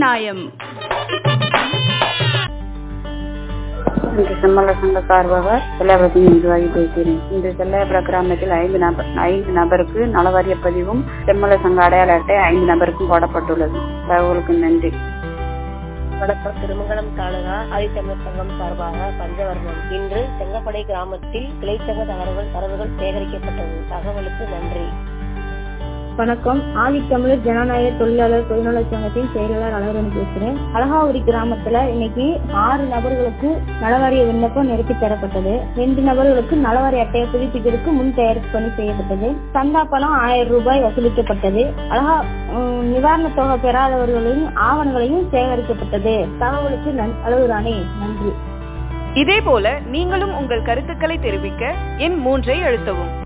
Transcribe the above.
நியாயம் இன்று செம்மல சங்க சார்பாக செல்லபதி நிர்வாகி பேசுகிறேன் இன்று செல்லபுர கிராமத்தில் ஐந்து நபர் ஐந்து நபருக்கு நலவாரிய பதிவும் செம்மல சங்க அடையாள அட்டை ஐந்து நபருக்கும் போடப்பட்டுள்ளது தகவலுக்கு நன்றி வணக்கம் திருமங்கலம் தாலுகா ஆதித்தமிழர் சங்கம் சார்பாக பஞ்சவர்ணம் இன்று செங்கப்படை கிராமத்தில் கிளைச்சங்க தகவல்கள் தரவுகள் சேகரிக்கப்பட்டது தகவலுக்கு நன்றி வணக்கம் ஆதித்தமிழர் ஜனநாயக தொழிலாளர் தொழிலாளர் சங்கத்தின் செயலாளர் அழகரன் பேசுறேன் அழகாவூரி கிராமத்துல இன்னைக்கு ஆறு நபர்களுக்கு நலவாரிய விண்ணப்பம் நிரப்பி தரப்பட்டது ரெண்டு நபர்களுக்கு நலவாரிய அட்டையை புதுப்பிக்கிறதுக்கு முன் தயாரிப்பு பணி செய்யப்பட்டது சந்தா பணம் ஆயிரம் ரூபாய் வசூலிக்கப்பட்டது அழகா உம், நிவாரணத் தொகை பெறாதவர்களின் ஆவணங்களையும் சேகரிக்கப்பட்டது தகவலுக்கு நன்- அழகுராணி நன்றி இதேபோல நீங்களும் உங்கள் கருத்துக்களை தெரிவிக்க எண் மூன்றை அழுத்தவும்